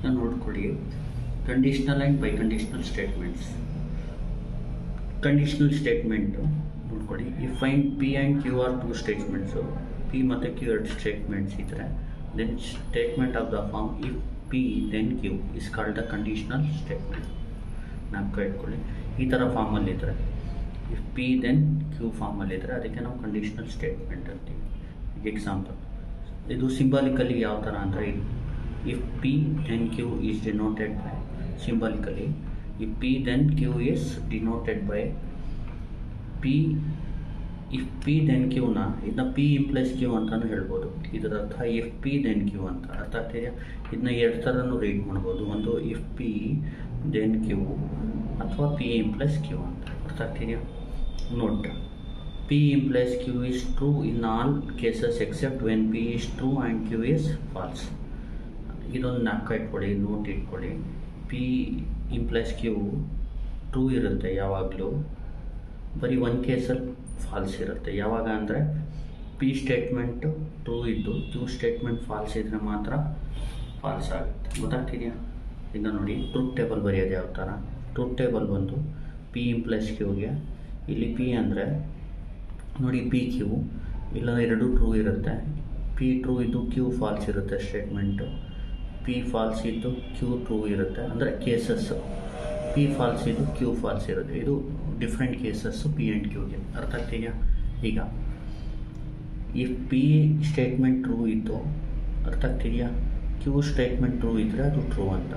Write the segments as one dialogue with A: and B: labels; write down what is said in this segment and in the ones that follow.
A: ನೋಡ್ಕೊಳ್ಳಿ conditional and by conditional statements conditional statement ನೋಡ್ಕೊಳ್ಳಿ ಈ fine P and Q are two statements P ಮತ್ತು Q ಎರಡು statements ಇದ್ದರೆ then statement of the form if P then Q is called the conditional statement ನಾಲ್ಕು ಇಟ್ಕೊಳ್ಳಿ ಈ ಥರ ಫಾರ್ಮಲ್ಲಿದ್ದರೆ ಇಫ್ ಪಿ ದೆನ್ ಕ್ಯೂ ಫಾರ್ಮಲ್ಲಿದ್ದರೆ ಅದಕ್ಕೆ ನಾವು ಕಂಡೀಷ್ನಲ್ ಸ್ಟೇಟ್ಮೆಂಟ್ ಅಂತೀವಿ ಈಗ ಎಕ್ಸಾಂಪಲ್ ಇದು ಸಿಂಬಾಲಿಕಲಿ ಯಾವ ಥರ ಅಂದರೆ if P then Q is denoted by symbolically if P then Q is denoted by P if P then ಕ್ಯೂನ ಇದನ್ನ ಪಿ ಇಂಪ್ಲಸ್ ಕ್ಯೂ ಅಂತಲೂ ಹೇಳ್ಬೋದು ಇದರ ಅರ್ಥ ಇಫ್ ಪಿ ದೆನ್ ಕ್ಯೂ ಅಂತ ಅರ್ಥ ಆಗ್ತಿದೆಯಾ ಇದನ್ನ ಎರಡು ಥರನೂ ರೀಡ್ ಮಾಡ್ಬೋದು ಒಂದು ಇಫ್ ಪಿ ದೆನ್ ಕ್ಯೂ ಅಥವಾ ಪಿ ಇಂಪ್ಲಸ್ ಕ್ಯೂ ಅಂತ ಅರ್ಥ ಆಗ್ತಿದೆಯಾ note P implies Q is true in all cases except when P is true and Q is false ಇದೊಂದು ನಾಲ್ಕು ಇಟ್ಕೊಳ್ಳಿ ನೋಟ್ ಇಟ್ಕೊಳ್ಳಿ ಪಿ ಇಂಪ್ಲಸ್ ಕ್ಯೂ ಟ್ರೂ ಇರುತ್ತೆ ಯಾವಾಗಲೂ ಬರೀ ಒಂದು ಕೇಸಲ್ಲಿ ಫಾಲ್ಸ್ ಇರುತ್ತೆ ಯಾವಾಗ ಅಂದರೆ ಪಿ ಸ್ಟೇಟ್ಮೆಂಟು ಟ್ರೂ ಇದ್ದು ಕ್ಯೂ ಸ್ಟೇಟ್ಮೆಂಟ್ ಫಾಲ್ಸ್ ಇದ್ದರೆ ಮಾತ್ರ ಫಾಲ್ಸ್ ಆಗುತ್ತೆ ಗೊತ್ತಾಗ್ತಿದೆಯಾ ಈಗ ನೋಡಿ ಟ್ರೂತ್ ಟೇಬಲ್ ಬರೆಯೋದು ಯಾವ ಥರ ಟ್ರೂತ್ ಟೇಬಲ್ ಬಂದು ಪಿ ಇಂಪ್ಲಸ್ ಕ್ಯೂಗೆ ಇಲ್ಲಿ ಪಿ ಅಂದರೆ ನೋಡಿ ಪಿ ಕ್ಯೂ ಇಲ್ಲ ಎರಡು ಟ್ರೂ ಇರುತ್ತೆ ಪಿ ಟ್ರೂ ಇದ್ದು ಕ್ಯೂ ಫಾಲ್ಸ್ ಇರುತ್ತೆ ಸ್ಟೇಟ್ಮೆಂಟು ಪಿ ಫಾಲ್ಸ್ ಇದ್ದು ಕ್ಯೂ ಟ್ರೂ ಇರುತ್ತೆ ಅಂದರೆ ಕೇಸಸ್ಸು ಪಿ ಫಾಲ್ಸ್ ಇದ್ದು ಕ್ಯೂ ಫಾಲ್ಸ್ ಇರುತ್ತೆ ಇದು ಡಿಫ್ರೆಂಟ್ ಕೇಸಸ್ಸು ಪಿ ಆ್ಯಂಡ್ ಕ್ಯೂಗೆ ಅರ್ಥ ಆಗ್ತಿದೆಯಾ ಈಗ ಇಫ್ ಪಿ ಸ್ಟೇಟ್ಮೆಂಟ್ ಟ್ರೂ ಇತ್ತು ಅರ್ಥ ಆಗ್ತಿದೆಯಾ ಕ್ಯೂ ಸ್ಟೇಟ್ಮೆಂಟ್ ಟ್ರೂ ಇದ್ದರೆ ಅದು ಟ್ರೂ ಅಂತ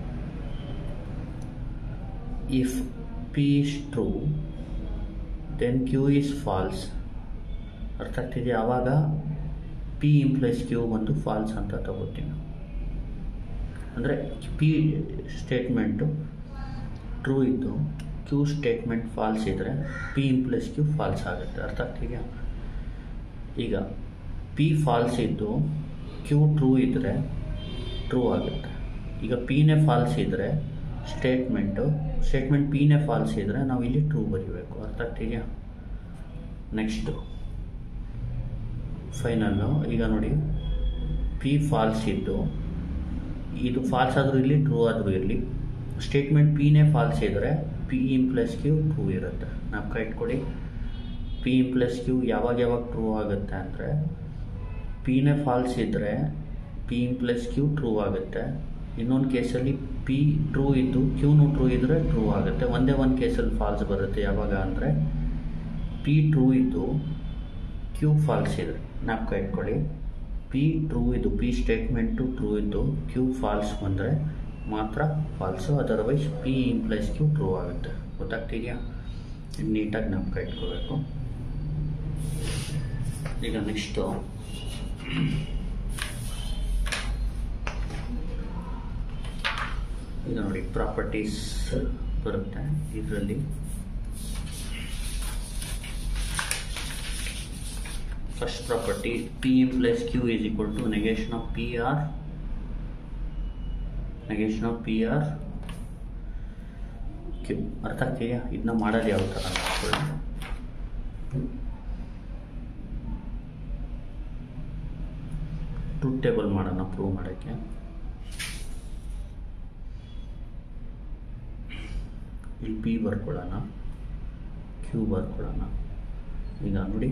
A: if P is true then Q is false ಅರ್ಥ ಆಗ್ತಿದೆಯಾ ಆವಾಗ ಪಿ ಇಂಪ್ಲಸ್ ಕ್ಯೂ ಬಂದು ಫಾಲ್ಸ್ ಅಂತ ತಗೋತೀವಿ ನಾವು ಅಂದರೆ ಪಿ ಸ್ಟೇಟ್ಮೆಂಟು ಟ್ರೂ ಇದ್ದು ಕ್ಯೂ ಸ್ಟೇಟ್ಮೆಂಟ್ ಫಾಲ್ಸ್ ಇದ್ದರೆ ಪಿ ಇಂಪ್ಲಸ್ ಕ್ಯೂ ಫಾಲ್ಸ್ ಆಗುತ್ತೆ ಅರ್ಥ ಆಗ್ತಿದೆಯಾ ಈಗ ಪಿ ಫಾಲ್ಸ್ ಇದ್ದು ಕ್ಯೂ ಟ್ರೂ ಇದ್ದರೆ ಟ್ರೂ ಆಗುತ್ತೆ ಈಗ ಪಿನೇ ಫಾಲ್ಸ್ ಇದ್ದರೆ ಸ್ಟೇಟ್ಮೆಂಟು ಸ್ಟೇಟ್ಮೆಂಟ್ ಪಿನೇ ಫಾಲ್ಸ್ ಇದ್ದರೆ ನಾವು ಇಲ್ಲಿ ಟ್ರೂ ಬರೀಬೇಕು ಅರ್ಥ ಆಗ್ತಿದೆಯಾ ನೆಕ್ಸ್ಟು ಫೈನಲ್ಲು ಈಗ ನೋಡಿ ಪಿ ಫಾಲ್ಸ್ ಇದ್ದು ಇದು ಫಾಲ್ಸ್ ಆದರೂ ಇರಲಿ ಟ್ರೂ ಆದರೂ ಇರಲಿ ಸ್ಟೇಟ್ಮೆಂಟ್ ಪಿನೇ ಫಾಲ್ಸ್ ಇದ್ದರೆ ಪಿ ಇಂಪ್ಲಸ್ ಕ್ಯೂ ಟ್ರೂ ಇರುತ್ತೆ ನಾವು ಇಟ್ಕೊಳ್ಳಿ ಪಿ ಇಂಪ್ಲಸ್ ಕ್ಯೂ ಯಾವಾಗ ಯಾವಾಗ ಟ್ರೂ ಆಗುತ್ತೆ ಅಂದರೆ ಪಿನೇ ಫಾಲ್ಸ್ ಇದ್ದರೆ ಪಿ ಇಂಪ್ಲಸ್ ಕ್ಯೂ ಟ್ರೂ ಆಗುತ್ತೆ ಇನ್ನೊಂದು ಕೇಸಲ್ಲಿ ಪಿ ಟ್ರೂ ಇದ್ದು ಕ್ಯೂನು ಟ್ರೂ ಇದ್ದರೆ ಟ್ರೂ ಆಗುತ್ತೆ ಒಂದೇ ಒಂದು ಕೇಸಲ್ಲಿ ಫಾಲ್ಸ್ ಬರುತ್ತೆ ಯಾವಾಗ ಅಂದರೆ ಪಿ ಟ್ರೂ ಇದ್ದು ಕ್ಯೂ ಫಾಲ್ಸ್ ಇದೆ ಜ್ಞಾಪಕ ಇಟ್ಕೊಳ್ಳಿ ಪಿ ಟ್ರೂ ಇದು ಪಿ ಸ್ಟೇಟ್ಮೆಂಟು ಟ್ರೂ ಇದ್ದು ಕ್ಯೂ ಫಾಲ್ಸ್ ಬಂದರೆ ಮಾತ್ರ false otherwise P implies Q true ಆಗುತ್ತೆ ಗೊತ್ತಾಗ್ತಿದೆಯಾ ನೀಟಾಗಿ ಜ್ಞಾಪಕ ಇಟ್ಕೋಬೇಕು ಈಗ ನೆಕ್ಸ್ಟು ಈಗ ನೋಡಿ ಪ್ರಾಪರ್ಟೀಸ್ ಬರುತ್ತೆ ಇದರಲ್ಲಿ first property P plus Q is equal to negation of P or negation of P or Q ಅರ್ಥ ಆಗ್ತಿದೆಯಾ ಇದನ್ನ ಮಾಡೋದು ಯಾವ ಥರ ನೋಡ್ಕೊಳ್ಳಿ ಟ್ರೂತ್ ಟೇಬಲ್ ಮಾಡೋಣ ಪ್ರೂವ್ ಮಾಡೋಕ್ಕೆ ಇಲ್ಲಿ ಪಿ ಬರ್ಕೊಳ್ಳೋಣ ಕ್ಯೂ ಬರ್ಕೊಳ್ಳೋಣ ಈಗ ನೋಡಿ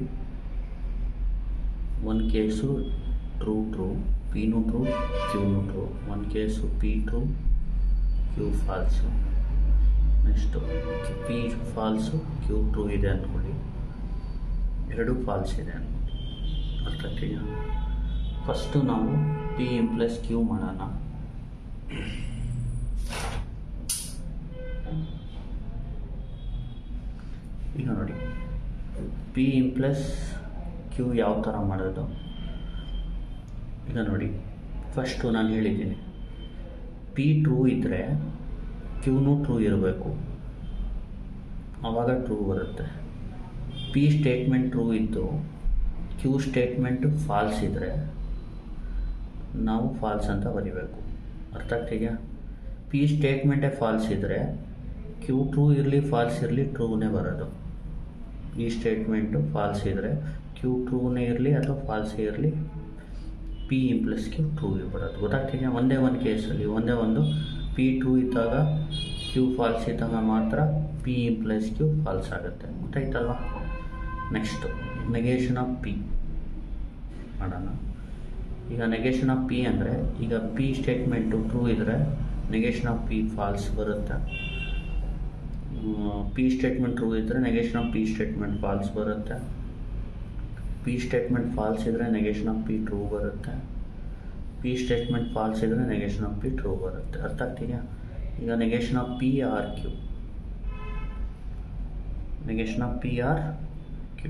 A: ಒಂದು ಕೇಸು ಟ್ರೂ ಟ್ರೂ ಪಿನೂ ಟ್ರೂ ಕ್ಯೂನು ಟ್ರೂ ಒಂದು case P true Q false next P false Q true ಇದೆ ಅಂದ್ಕೊಳ್ಳಿ ಎರಡು ಫಾಲ್ಸ್ ಇದೆ ಅಂದ್ಕೊಳ್ಳಿ ಅರ್ಥ ಆಗ್ತಿದೆಯಾ ಫಸ್ಟು ನಾವು ಪಿ ಎಮ್ ಪ್ಲಸ್ ಕ್ಯೂ ಮಾಡೋಣ ಈಗ ನೋಡಿ ಪಿ ಎಮ್ ಪ್ಲಸ್ ಕ್ಯೂ ಯಾವ ಥರ ಮಾಡೋದು ಈಗ ನೋಡಿ ಫಸ್ಟು ನಾನು ಹೇಳಿದ್ದೀನಿ ಪಿ ಟ್ರೂ ಇದ್ದರೆ ಕ್ಯೂನು ಟ್ರೂ ಇರಬೇಕು ಆವಾಗ ಟ್ರೂ ಬರುತ್ತೆ ಪಿ ಸ್ಟೇಟ್ಮೆಂಟ್ ಟ್ರೂ ಇದ್ದು ಕ್ಯೂ ಸ್ಟೇಟ್ಮೆಂಟು ಫಾಲ್ಸ್ ಇದ್ದರೆ ನಾವು ಫಾಲ್ಸ್ ಅಂತ ಬರಿಬೇಕು ಅರ್ಥ ಆಗ್ತಿದೆಯಾ ಪಿ ಸ್ಟೇಟ್ಮೆಂಟೇ ಫಾಲ್ಸ್ ಇದ್ದರೆ ಕ್ಯೂ ಟ್ರೂ ಇರಲಿ ಫಾಲ್ಸ್ ಇರಲಿ ಟ್ರೂನೇ ಬರೋದು ಈ ಸ್ಟೇಟ್ಮೆಂಟು ಫಾಲ್ಸ್ ಇದ್ದರೆ ಕ್ಯೂ ಟ್ರೂನೇ ಇರಲಿ ಅಥವಾ ಫಾಲ್ಸೇ ಇರಲಿ ಪಿ ಇಂಪ್ಲಸ್ ಕ್ಯೂ ಟ್ರೂ ಬರೋದು ಗೊತ್ತಾಗ್ತಿದೆಯಾ ಒಂದೇ ಒಂದು ಕೇಸಲ್ಲಿ ಒಂದೇ ಒಂದು ಪಿ ಟ್ರೂ ಇದ್ದಾಗ ಕ್ಯೂ ಫಾಲ್ಸ್ ಇದ್ದಾಗ ಮಾತ್ರ ಪಿ ಇಂಪ್ಲಸ್ ಕ್ಯೂ ಫಾಲ್ಸ್ ಆಗುತ್ತೆ ಗೊತ್ತಾಯ್ತಲ್ವಾ ನೆಕ್ಸ್ಟು ನೆಗೇಷನ್ ಆಫ್ ಪಿ ಮಾಡೋಣ ಈಗ ನೆಗೇಷನ್ ಆಫ್ ಪಿ ಅಂದರೆ ಈಗ ಪಿ ಸ್ಟೇಟ್ಮೆಂಟು ಟ್ರೂ ಇದ್ದರೆ ನೆಗೇಷನ್ ಆಫ್ ಪಿ ಫಾಲ್ಸ್ ಬರುತ್ತೆ ಪಿ ಸ್ಟೇಟ್ಮೆಂಟ್ ಟ್ರೂ ಇದ್ದರೆ negation of P statement false ಬರುತ್ತೆ ಪಿ ಸ್ಟೇಟ್ಮೆಂಟ್ ಫಾಲ್ಸ್ ಇದ್ದರೆ ನೆಗೇಷನ್ ಆಫ್ ಪಿ ಟ್ರೂ ಬರುತ್ತೆ ಪಿ ಸ್ಟೇಟ್ಮೆಂಟ್ ಫಾಲ್ಸ್ ಇದ್ದರೆ ನೆಗೇಷನ್ ಆಫ್ ಪಿ ಟ್ರೂ ಬರುತ್ತೆ ಅರ್ಥ ಆಗ್ತಿದೆಯಾ ಈಗ negation of P or Q negation of P or Q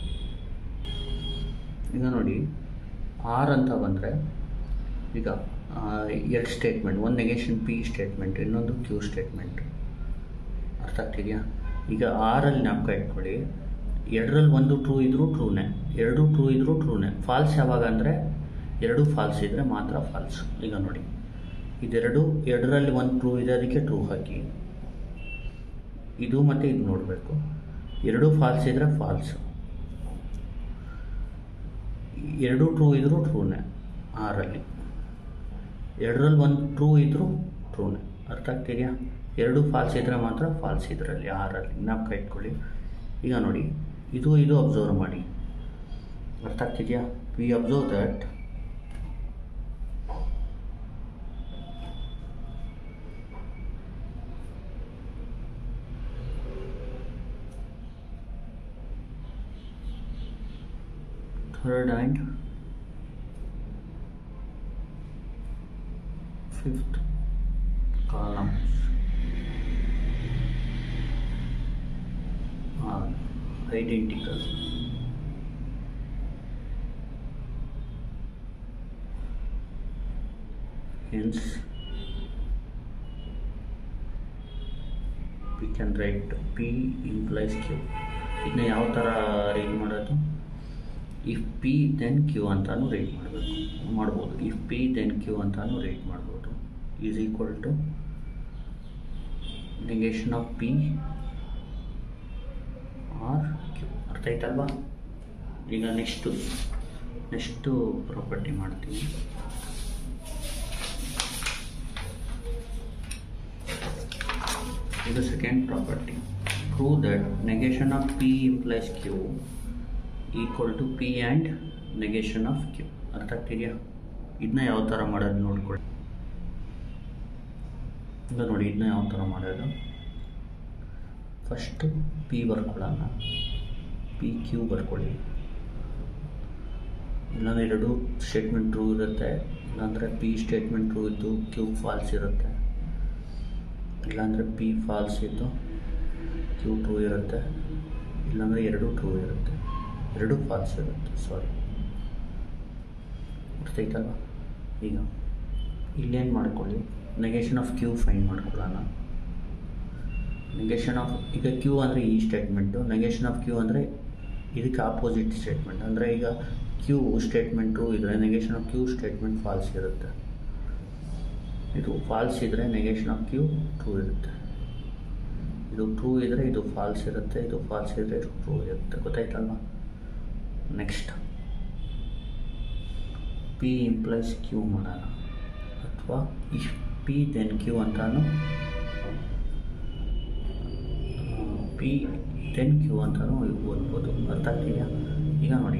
A: ಈಗ ನೋಡಿ ಆರ್ ಅಂತ ಬಂದರೆ ಈಗ ಎರಡು ಸ್ಟೇಟ್ಮೆಂಟ್ ಒಂದು ನೆಗೇಷನ್ ಪಿ ಸ್ಟೇಟ್ಮೆಂಟ್ ಇನ್ನೊಂದು ಕ್ಯೂ ಸ್ಟೇಟ್ಮೆಂಟ್ ಅರ್ಥ ಆಗ್ತಿದೆಯಾ ಈಗ ಆರಲ್ಲಿ ಜ್ಞಾಪಕ ಇಟ್ಕೊಳ್ಳಿ ಎರಡರಲ್ಲಿ ಒಂದು ಟ್ರೂ ಇದ್ರೂ ಟ್ರೂನೇ ಎರಡು ಟ್ರೂ ಇದ್ರೂ ಟ್ರೂನೇ ಫಾಲ್ಸ್ ಯಾವಾಗ ಅಂದರೆ ಎರಡು ಫಾಲ್ಸ್ ಇದ್ದರೆ ಮಾತ್ರ ಫಾಲ್ಸ್ ಈಗ ನೋಡಿ ಇದೆರಡು ಎರಡರಲ್ಲಿ ಒಂದು ಟ್ರೂ ಇದೆ ಅದಕ್ಕೆ ಟ್ರೂ ಹಾಕಿ ಇದು ಮತ್ತು ಇದು ನೋಡಬೇಕು ಎರಡು ಫಾಲ್ಸ್ ಇದ್ದರೆ ಫಾಲ್ಸ್ ಎರಡು ಟ್ರೂ ಇದ್ರೂ ಟ್ರೂನೇ ಆರಲ್ಲಿ ಎರಡರಲ್ಲಿ ಒಂದು ಟ್ರೂ ಇದ್ರೂ ಟ್ರೂನೇ ಅರ್ಥ ಆಗ್ತಿದೆಯಾ ಎರಡು ಫಾಲ್ಸ್ ಇದ್ದರೆ ಮಾತ್ರ ಫಾಲ್ಸ್ ಇದರಲ್ಲಿ ಆರಲ್ಲಿ ಜ್ಞಾಪಕ ಇಟ್ಕೊಳ್ಳಿ ಈಗ ನೋಡಿ ಇದು ಇದು ಅಬ್ಸರ್ವ್ ಮಾಡಿ ಅರ್ಥ ಆಗ್ತಿದೆಯಾ we observe that third and fifth columns are identical. Hence, we can write P implies Q. ಇದನ್ನ ಯಾವ ಥರ ರೀಡ್ ಮಾಡೋದು ಇಫ್ ಪಿ ದೆನ್ ಕ್ಯೂ ಅಂತಾನು ರೇಟ್ ಮಾಡಬೇಕು ಮಾಡ್ಬೋದು ಇಫ್ ಪಿ ದೆನ್ ಕ್ಯೂ ಅಂತಾನು ರೇಟ್ ಮಾಡ್ಬೋದು is equal to negation of P or Q ಅರ್ಥ ಆಯ್ತಲ್ವಾ ಈಗ ನೆಕ್ಸ್ಟು ನೆಕ್ಸ್ಟು ಪ್ರಾಪರ್ಟಿ ಮಾಡ್ತೀವಿ ಇದು second property prove that negation of P implies Q equal to P and negation of Q ಅರ್ಥ ಆಗ್ತಿದೆಯಾ ಇದನ್ನ ಯಾವ ಥರ ಮಾಡೋದು ನೋಡ್ಕೊಳ್ಳಿ ಈಗ ನೋಡಿ ಇದನ್ನ ಯಾವ ಥರ ಮಾಡೋದು ಫಸ್ಟು ಪಿ ಬರ್ಕೊಳ್ಳೋಣ ಪಿ ಕ್ಯೂ ಬರ್ಕೊಳ್ಳಿ ಇಲ್ಲಾಂದರೆ ಎರಡು ಸ್ಟೇಟ್ಮೆಂಟ್ ಟ್ರೂ ಇರುತ್ತೆ ಇಲ್ಲಾಂದರೆ ಪಿ ಸ್ಟೇಟ್ಮೆಂಟ್ ಟ್ರೂ ಇದ್ದು ಕ್ಯೂ ಫಾಲ್ಸ್ ಇರುತ್ತೆ ಇಲ್ಲಾಂದರೆ ಪಿ ಫಾಲ್ಸ್ ಇದ್ದು ಕ್ಯೂ ಟ್ರೂ ಇರುತ್ತೆ ಇಲ್ಲಾಂದರೆ ಎರಡು ಟ್ರೂ ಇರುತ್ತೆ ಎರಡು ಫಾಲ್ಸ್ ಇರುತ್ತೆ ಸಾರಿ ಗೊತ್ತೈತಲ್ವ ಈಗ ಇಲ್ಲೇನು ಮಾಡ್ಕೊಳ್ಳಿ ನೆಗೇಷನ್ ಆಫ್ ಕ್ಯೂ ಫೈನ್ ಮಾಡ್ಕೊಳ್ಳೋಣ ನೆಗೇಷನ್ ಆಫ್ ಈಗ ಕ್ಯೂ ಅಂದರೆ ಈ ಸ್ಟೇಟ್ಮೆಂಟು ನೆಗೇಷನ್ ಆಫ್ ಕ್ಯೂ ಅಂದರೆ ಇದಕ್ಕೆ ಆಪೋಸಿಟ್ ಸ್ಟೇಟ್ಮೆಂಟ್ ಅಂದರೆ ಈಗ ಕ್ಯೂ ಸ್ಟೇಟ್ಮೆಂಟು ಇದ್ದರೆ negation of Q statement false ಇರುತ್ತೆ ಇದು ಫಾಲ್ಸ್ ಇದ್ದರೆ ನೆಗೇಷನ್ ಆಫ್ ಕ್ಯೂ ಟ್ರೂ ಇರುತ್ತೆ ಇದು ಟ್ರೂ ಇದ್ದರೆ ಇದು ಫಾಲ್ಸ್ ಇರುತ್ತೆ ಇದು ಫಾಲ್ಸ್ ಇದ್ದರೆ ಇದು ಟ್ರೂ ಇರುತ್ತೆ ಗೊತ್ತಾಯ್ತಲ್ವಾ ನೆಕ್ಸ್ಟ್ ಪಿ ಇಂಪ್ಲೈಸ್ ಕ್ಯೂ ಮಾಡೋಣ ಅಥವಾ ಇಫ್ ಪಿ ದೆನ್ ಕ್ಯೂ ಅಂತಾನು ಪಿ ದೆನ್ ಕ್ಯೂ ಅಂತಾನು ಓದ್ಬೋದು ಅರ್ಥ ಆಗ್ತಿದೆಯಾ ಈಗ ನೋಡಿ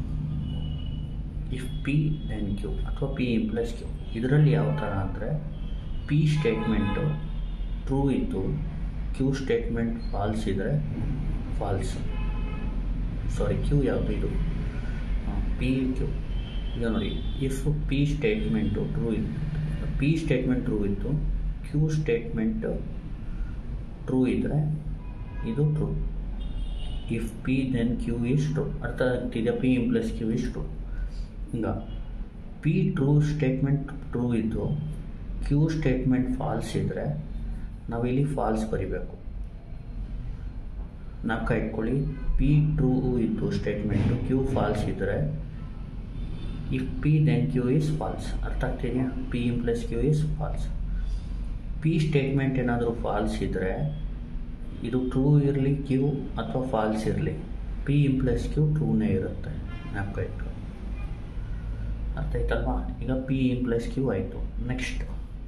A: ಇಫ್ ಪಿ ದೆನ್ ಕ್ಯೂ ಅಥವಾ ಪಿ ಇಂಪ್ಲಸ್ ಕ್ಯೂ ಇದರಲ್ಲಿ ಯಾವ ಥರ ಅಂದರೆ ಪಿ ಸ್ಟೇಟ್ಮೆಂಟು ಟ್ರೂ ಇದ್ದು ಕ್ಯೂ ಸ್ಟೇಟ್ಮೆಂಟ್ ಫಾಲ್ಸ್ ಇದ್ದರೆ ಫಾಲ್ಸ್ ಸಾರಿ ಕ್ಯೂ ಯಾವುದು ಇದು ಪಿ ಕ್ಯೂ ಈಗ ನೋಡಿ ಇಫ್ ಪಿ ಸ್ಟೇಟ್ಮೆಂಟು ಟ್ರೂ ಇತ್ತು ಪಿ ಸ್ಟೇಟ್ಮೆಂಟ್ ಟ್ರೂ ಇತ್ತು ಕ್ಯೂ ಸ್ಟೇಟ್ಮೆಂಟು ಟ್ರೂ ಇದ್ದರೆ ಇದು true if P then Q is true ಅರ್ಥ ಆಗ್ತಿದೆ P implies Q is true ಈಗ ಪಿ ಟ್ರೂ ಸ್ಟೇಟ್ಮೆಂಟ್ ಟ್ರೂ ಇದ್ದು ಕ್ಯೂ ಸ್ಟೇಟ್ಮೆಂಟ್ ಫಾಲ್ಸ್ ಇದ್ದರೆ ನಾವಿಲ್ಲಿ ಫಾಲ್ಸ್ ಬರಿಬೇಕು ನಾಲ್ಕ ಇಟ್ಕೊಳ್ಳಿ ಪಿ ಟ್ರೂ ಇದ್ದು ಸ್ಟೇಟ್ಮೆಂಟು ಕ್ಯೂ ಫಾಲ್ಸ್ ಇದ್ದರೆ if P then Q is false ಅರ್ಥ ಆಗ್ತಿದೆಯಾ P implies Q is false P statement ಏನಾದರೂ ಫಾಲ್ಸ್ ಇದ್ದರೆ ಇದು ಟ್ರೂ ಇರಲಿ ಕ್ಯೂ ಅಥವಾ ಫಾಲ್ಸ್ ಇರಲಿ ಪಿ ಇಂಪ್ಲಸ್ ಕ್ಯೂ ಟ್ರೂನೇ ಇರುತ್ತೆ ಜ್ಞಾಪಕ ಇಟ್ಟು ಅರ್ಥ ಆಯ್ತಲ್ವಾ ಈಗ ಪಿ ಇಂಪ್ಲಸ್ ಕ್ಯೂ ಆಯಿತು next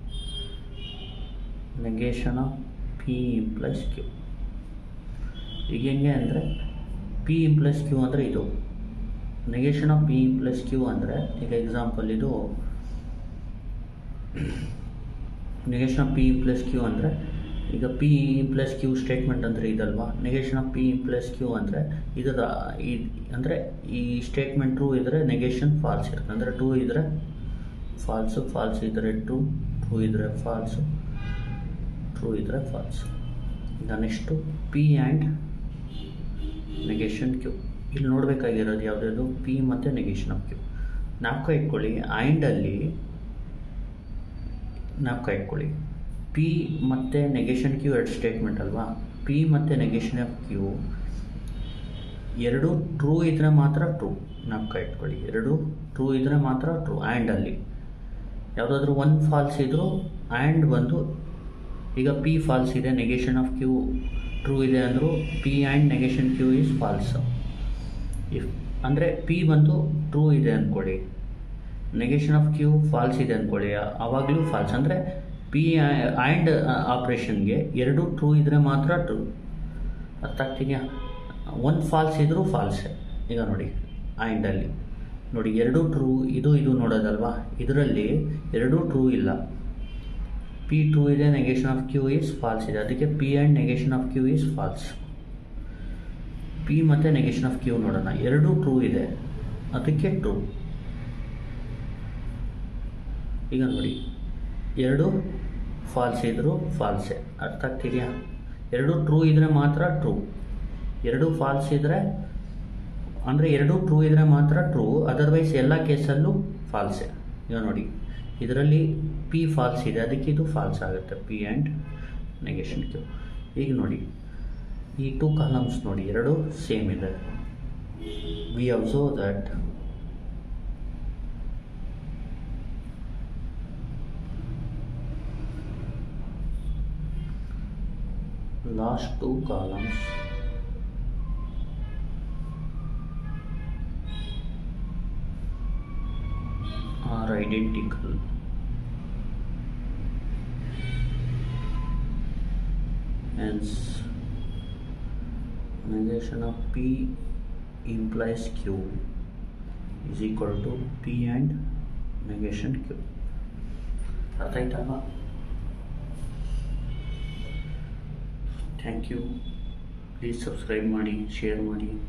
A: negation of P implies Q ಈಗ ಹೆಂಗೆ ಅಂದರೆ ಪಿ ಇಂಪ್ಲಸ್ ಕ್ಯೂ ಅಂದರೆ ಇದು negation of P implies Q ಅಂದರೆ ಈಗ ಎಕ್ಸಾಂಪಲ್ ಇದು negation of P plus Q ಅಂದರೆ ಈಗ ಪಿ ಪ್ಲಸ್ ಕ್ಯೂ ಸ್ಟೇಟ್ಮೆಂಟ್ ಅಂದರೆ ಇದಲ್ವಾ negation of P plus Q ಅಂದರೆ ಇದರ ಈ ಅಂದರೆ ಈ ಸ್ಟೇಟ್ಮೆಂಟ್ ಟ್ರೂ ಇದ್ದರೆ ನೆಗೇಷನ್ ಫಾಲ್ಸ್ ಇರುತ್ತೆ ಅಂದರೆ ಟೂ ಇದ್ದರೆ ಫಾಲ್ಸು ಫಾಲ್ಸ್ ಇದ್ದರೆ ಟ್ರೂ ಟ್ರೂ ಇದ್ದರೆ ಫಾಲ್ಸು ಟ್ರೂ ಇದ್ದರೆ ಫಾಲ್ಸು ಈಗ next P and negation Q ಇಲ್ಲಿ ನೋಡಬೇಕಾಗಿರೋದು ಯಾವುದ್ಯಾವುದು ಪಿ ಮತ್ತು ನೆಗೇಷನ್ ಆಫ್ ಕ್ಯೂ ನಾಲ್ಕ ಇಟ್ಕೊಳ್ಳಿ ಆ್ಯಂಡಲ್ಲಿ ನಾಲ್ಕ ಇಟ್ಕೊಳ್ಳಿ ಪಿ ಮತ್ತು ನೆಗೇಷನ್ ಕ್ಯೂ ಎರಡು ಸ್ಟೇಟ್ಮೆಂಟ್ ಅಲ್ವಾ ಪಿ ಮತ್ತು ನೆಗೇಷನ್ ಆಫ್ ಕ್ಯೂ ಎರಡು ಟ್ರೂ ಇದ್ದರೆ ಮಾತ್ರ ಟ್ರೂ ನಾಲ್ಕ ಇಟ್ಕೊಳ್ಳಿ ಎರಡು ಟ್ರೂ ಇದ್ದರೆ ಮಾತ್ರ ಟ್ರೂ ಆ್ಯಂಡಲ್ಲಿ ಯಾವುದಾದ್ರೂ ಒನ್ ಫಾಲ್ಸ್ ಇದ್ದರೂ ಆ್ಯಂಡ್ ಬಂದು ಈಗ ಪಿ ಫಾಲ್ಸ್ ಇದೆ ನೆಗೇಷನ್ ಆಫ್ ಕ್ಯೂ ಟ್ರೂ ಇದೆ ಅಂದರೂ P and negation Q is false if ಅಂದರೆ ಪಿ ಬಂದು ಟ್ರೂ ಇದೆ ಅಂದ್ಕೊಳ್ಳಿ ನೆಗೇಷನ್ ಆಫ್ ಕ್ಯೂ ಫಾಲ್ಸ್ ಇದೆ ಅಂದ್ಕೊಳ್ಳಿ ಆವಾಗಲೂ ಫಾಲ್ಸ್ ಅಂದರೆ ಪಿ ಆ್ಯಂಡ್ ಆಪ್ರೇಷನ್ಗೆ ಎರಡು ಟ್ರೂ ಇದ್ದರೆ ಮಾತ್ರ ಟ್ರೂ ಅರ್ಥ ಆಗ್ತಿದೆಯಾ ಒಂದು ಫಾಲ್ಸ್ ಇದ್ದರೂ ಫಾಲ್ಸೆ ಈಗ ನೋಡಿ ಆ್ಯಂಡಲ್ಲಿ ನೋಡಿ ಎರಡು ಟ್ರೂ ಇದು ಇದು ನೋಡೋದಲ್ವಾ ಇದರಲ್ಲಿ ಎರಡೂ ಟ್ರೂ ಇಲ್ಲ ಪಿ ಟ್ರೂ ಇದೆ negation of Q is false ಇದೆ ಅದಕ್ಕೆ P and negation of Q is false P ಮತ್ತು ನೆಗೇಷನ್ ಆಫ್ ಕ್ಯೂ ನೋಡೋಣ ಎರಡೂ ಟ್ರೂ ಇದೆ ಅದಕ್ಕೆ ಟ್ರೂ ಈಗ ನೋಡಿ ಎರಡು ಫಾಲ್ಸ್ ಇದ್ದರೂ ಫಾಲ್ಸೆ ಅರ್ಥ ಆಗ್ತಿದೆಯಾ ಎರಡು ಟ್ರೂ ಇದ್ದರೆ ಮಾತ್ರ ಟ್ರೂ ಎರಡು ಫಾಲ್ಸ್ ಇದ್ದರೆ ಅಂದರೆ ಎರಡು ಟ್ರೂ ಇದ್ದರೆ ಮಾತ್ರ ಟ್ರೂ ಅದರ್ವೈಸ್ ಎಲ್ಲ ಕೇಸಲ್ಲೂ ಫಾಲ್ಸೆ ಈಗ ನೋಡಿ ಇದರಲ್ಲಿ ಪಿ ಫಾಲ್ಸ್ ಇದೆ ಅದಕ್ಕೆ ಇದು ಫಾಲ್ಸ್ ಆಗುತ್ತೆ ಪಿ ಆ್ಯಂಡ್ ನೆಗೇಷನ್ ಕ್ಯೂ ಈಗ ನೋಡಿ ಈ ಟೂ ಕಾಲಮ್ಸ್ ನೋಡಿ ಎರಡು ಸೇಮ್ ಇದೆ we observe that last two columns are identical hence negation of p implies q is equal to p and negation q ಅರ್ಥ ಆಯ್ತಲ್ವಾ ಥ್ಯಾಂಕ್ ಯು ಪ್ಲೀಸ್ ಸಬ್ಸ್ಕ್ರೈಬ್ ಮಾಡಿ share ಮಾಡಿ